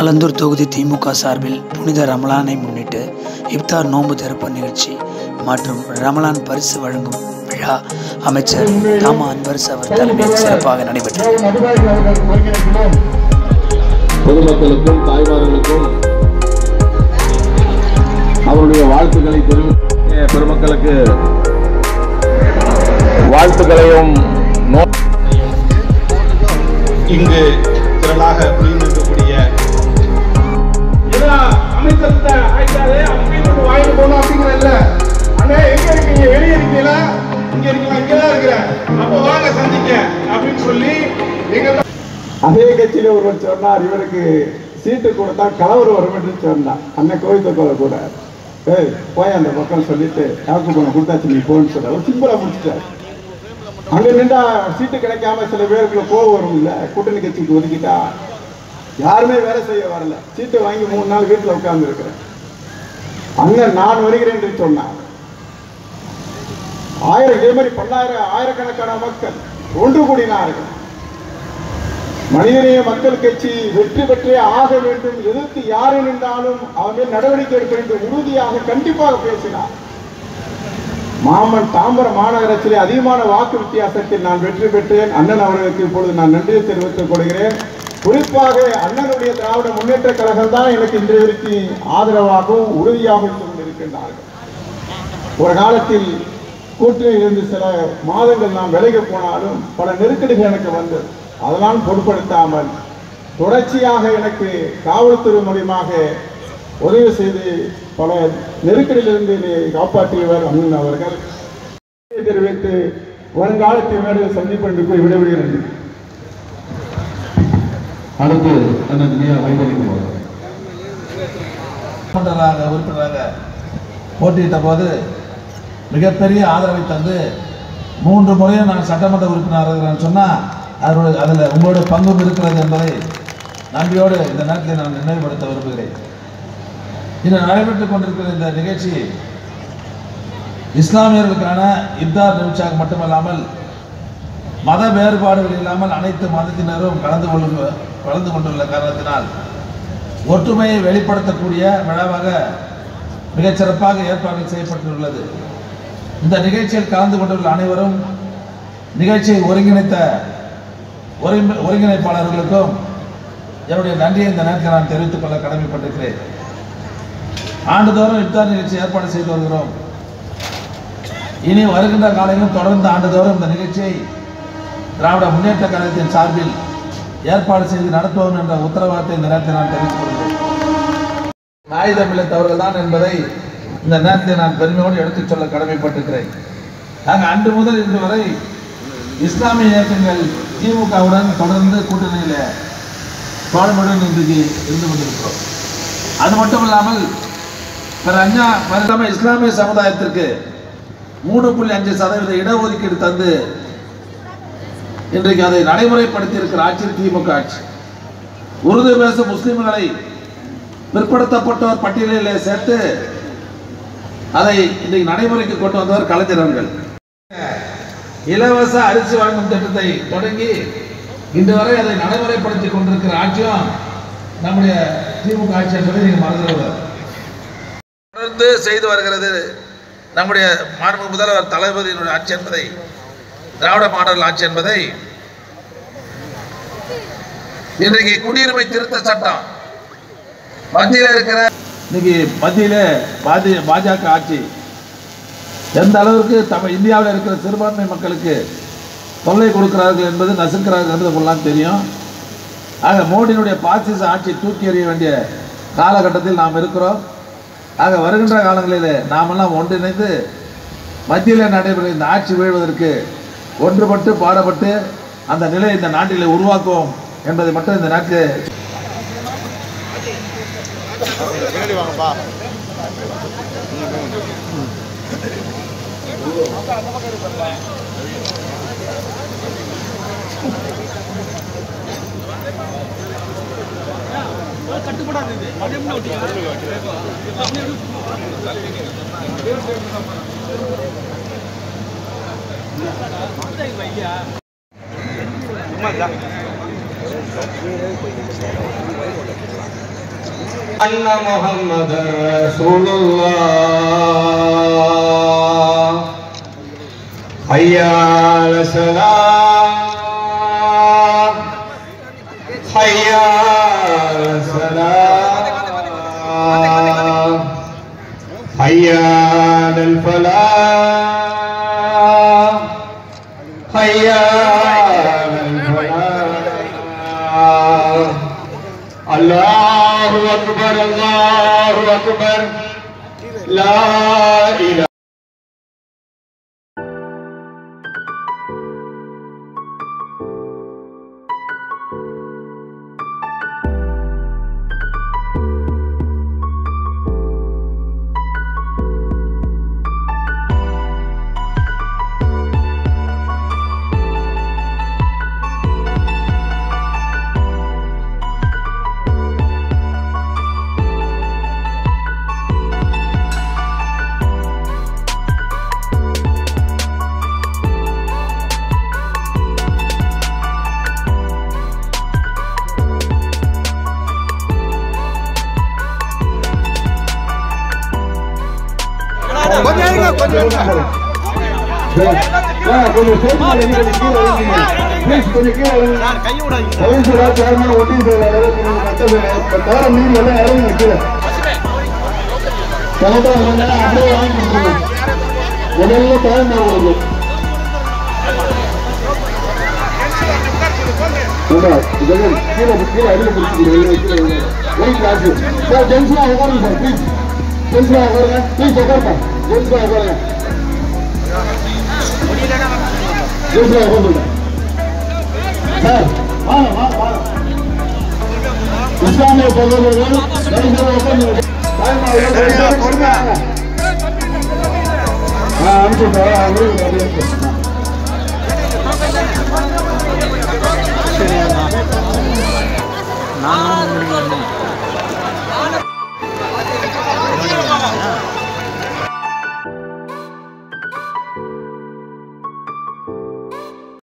ஆலந்தூர் தொகுதி திமுக சார்பில் புனித ரமலானை முன்னிட்டு இப்தார் நோன்பு திறப்பு நிகழ்ச்சி மற்றும் ரமலான் பரிசு வழங்கும் விழா அமைச்சர் தாமா அன்பரசு அவர் தலைமையில் சிறப்பாக நடைபெற்றது பொதுமக்களுக்கும் தாய்மார்களுக்கும் அவருடைய வாழ்த்துக்களை தெரிவிக்க பெருமக்களுக்கு வாழ்த்துக்களையும் நோ- இங்கு திரளாக குடியிருக்கக்கூடிய அமைச்சர்கிட்ட ஆயிட்டாரு அப்படின்னு வாங்கிட்டு போகணும் அப்படிங்கிற இல்ல அண்ணே எங்க இருக்கீங்க வெளியே இருக்கீங்களா இங்க இருக்கீங்களா இங்கதான் இருக்கிறேன் அப்ப வாங்க சந்திக்க அப்படின்னு சொல்லி எங்க அதே கட்சியில ஒருவர் சொன்னார் இவருக்கு சீட்டு கொடுத்தா கலவரம் வரும் என்று சொன்னார் அண்ணன் கோவிந்த கோல கூட ஏய் போய் அந்த பக்கம் சொல்லிட்டு யாருக்கு போன கொடுத்தாச்சு நீ போன்னு சொல்ல ஒரு சிம்பிளா முடிச்சிட்டாரு அங்க நின்றா சீட்டு கிடைக்காம சில பேருக்கு கோவம் வரும் இல்ல கூட்டணி கட்சிக்கு ஒதுக்கிட்டா யாருமே வேலை செய்ய வரல சீட்டை வாங்கி மூணு நாள் வீட்டில் உட்கார்ந்து இருக்கிறேன் அண்ணன் நான் வருகிறேன் என்று சொன்னார் ஆயிரம் இதே மாதிரி பல்லாயிரம் ஆயிரக்கணக்கான மக்கள் ஒன்று கூடினார்கள் மனிதநேய மக்கள் கட்சி வெற்றி பெற்றே ஆக வேண்டும் எதிர்த்து யாரு நின்றாலும் அவன் மேல் நடவடிக்கை எடுக்க வேண்டும் உறுதியாக கண்டிப்பாக பேசினார் மாமன் தாம்பரம் மாநகரத்திலே அதிகமான வாக்கு வித்தியாசத்தில் நான் வெற்றி பெற்றேன் அண்ணன் அவர்களுக்கு இப்பொழுது நான் நன்றியை தெரிவித்துக் கொள்கிறேன் குறிப்பாக அண்ணனுடைய திராவிட முன்னேற்ற கழகம் தான் எனக்கு இன்றைய வரைக்கும் ஆதரவாகவும் உறுதியாக இருந்து கொண்டிருக்கின்றார்கள் ஒரு காலத்தில் கூட்டணியில் இருந்து சில மாதங்கள் நாம் விலகி போனாலும் பல நெருக்கடிகள் எனக்கு வந்தது அதெல்லாம் பொருட்படுத்தாமல் தொடர்ச்சியாக எனக்கு காவல்துறை மூலியமாக உதவி செய்து பல நெருக்கடியிலிருந்து என்னை காப்பாற்றியவர் அண்ணன் அவர்கள் தெரிவித்து வருங்காலத்தில் மேடையில் சந்திப்பு என்று போய் விடைபெறுகிறேன் அடுத்து அண்ணன் தியா வைத்தியலிங்கம் உறுப்பினராக உறுப்பினராக போட்டியிட்ட போது மிகப்பெரிய ஆதரவை தந்து மூன்று முறையும் நான் சட்டமன்ற உறுப்பினராக இருக்கிறேன்னு சொன்னால் அதனுடைய அதில் உங்களுடைய பங்கும் இருக்கிறது என்பதை நம்பியோடு இந்த நேரத்தில் நான் நினைவுபடுத்த விரும்புகிறேன் இன்று நடைபெற்றுக் கொண்டிருக்கிற இந்த நிகழ்ச்சி இஸ்லாமியர்களுக்கான இப்தார் நிகழ்ச்சியாக மட்டுமல்லாமல் மத வேறுபாடுகள் இல்லாமல் அனைத்து மதத்தினரும் கலந்து கொள்ள கலந்து கொண்டுள்ள காரணத்தினால் ஒற்றுமையை வெளிப்படுத்தக்கூடிய விழாவாக மிகச் சிறப்பாக ஏற்பாடு செய்யப்பட்டுள்ளது இந்த நிகழ்ச்சியில் கலந்து கொண்டுள்ள அனைவரும் நிகழ்ச்சியை ஒருங்கிணைத்த ஒருங்கி- ஒருங்கிணைப்பாளர்களுக்கும் என்னுடைய நன்றியை இந்த நேரத்தில் நான் தெரிவித்துக் கொள்ள கடமைப்பட்டிருக்கிறேன் ஆண்டுதோறும் இப்தார் நிகழ்ச்சி ஏற்பாடு செய்து வருகிறோம் இனி வருகின்ற காலையிலும் தொடர்ந்து ஆண்டுதோறும் இந்த நிகழ்ச்சியை திராவிட முன்னேற்ற கழகத்தின் சார்பில் ஏற்பாடு செய்து நடத்துவோம் என்ற உத்தரவாதத்தை இந்த நேரத்தில் நான் தெரிவித்துக் கொள்கிறேன் தாய் தமிழத்தவர்கள் தான் என்பதை இந்த நேரத்தில் நான் பெருமையோடு எடுத்துச் சொல்ல கடமைப்பட்டிருக்கிறேன் நாங்கள் அன்று முதல் இன்று வரை இஸ்லாமிய இயக்கங்கள் திமுகவுடன் தொடர்ந்து கூட்டணியில் தோழமையுடன் இன்றைக்கு இருந்து கொண்டிருக்கிறோம் அது மட்டும் இல்லாமல் பிற அஞ்சா பிற இஸ்லாமிய சமுதாயத்திற்கு மூணு புள்ளி அஞ்சு சதவீத இடஒதுக்கீடு தந்து இன்றைக்கு அதை நடைமுறைப்படுத்தி இருக்கிற ஆட்சி திமுக ஆட்சி உருது பேசும் முஸ்லிம்களை பிற்படுத்தப்பட்டோர் பட்டியலில் சேர்த்து அதை இன்றைக்கு நடைமுறைக்கு கொண்டு வந்தவர் கலைஞர் அவர்கள் இலவச அரிசி வழங்கும் திட்டத்தை தொடங்கி இன்று வரை அதை நடைமுறைப்படுத்தி கொண்டிருக்கிற ஆட்சியும் நம்முடைய திமுக ஆட்சி என்பதை நீங்கள் மறந்துவிடாது தொடர்ந்து செய்து வருகிறது நம்முடைய மாண்பு முதல்வர் தளபதியினுடைய ஆட்சி என்பதை திராவிட மாடல் ஆட்சி என்பதை இன்றைக்கு குடியுரிமை திருத்த சட்டம் மத்தியில் இருக்கிற இன்னைக்கு மத்தியில பாஜ பாஜக ஆட்சி எந்த அளவுக்கு தமிழ் இந்தியாவில் இருக்கிற சிறுபான்மை மக்களுக்கு தொல்லை கொடுக்கிறார்கள் என்பது நசுக்கிறார்கள் என்பது உங்களுக்கு தெரியும் ஆக மோடியினுடைய பாசிச ஆட்சி தூக்கி எறிய வேண்டிய காலகட்டத்தில் நாம் இருக்கிறோம் ஆக வருகின்ற காலங்களில் நாமெல்லாம் ஒன்றிணைந்து மத்தியில் நடைபெறும் இந்த ஆட்சி வீழ்வதற்கு ஒன்றுபட்டு பாடப்பட்டு அந்த நிலை இந்த நாட்டிலே உருவாக்குவோம் என்பதை மட்டும் இந்த நாட்டில் أن محمد رسول الله حي على السلام حي على السلام حي على الفلاح حي على الفلاح الله أكبر الله أكبر لا إله கொஞ்சம் சேர்த்து நீங்க கீழே விழுந்தீங்க ப்ளீஸ் கொஞ்சம் கீழே விழுங்க பவிசுரா சேர்மன் ஒட்டி தவிர மீறி எல்லாம் இறங்கி கீழே கரெக்டாக இருந்தா அப்படியே வாங்கி கொடுத்துருங்க முதல்ல டைம் உங்களுக்கு இதெல்லாம் கீழே கீழே அடியில் பிடிச்சிக்கிறீங்க கீழே விழுங்க ஒரு கிளாஸ் சார் ஜென்ஸ்லாம் உட்காருங்க சார் ப்ளீஸ் ஜென்ஸ்லாம் உட்காருங்க ப்ளீஸ் உட்காருங்க ஜென்ஸ்லாம் உட்காருங்க ஜென்ஸ்லாம் உட்காருங்க சார் வாங்க வாங்க வாங்க இஸ்லாமிய சகோதரர்கள் தயவுசெய்து உட்காருங்க டைம் ஆகுது பொறுமையாக ஆ அனுப்பிச்சு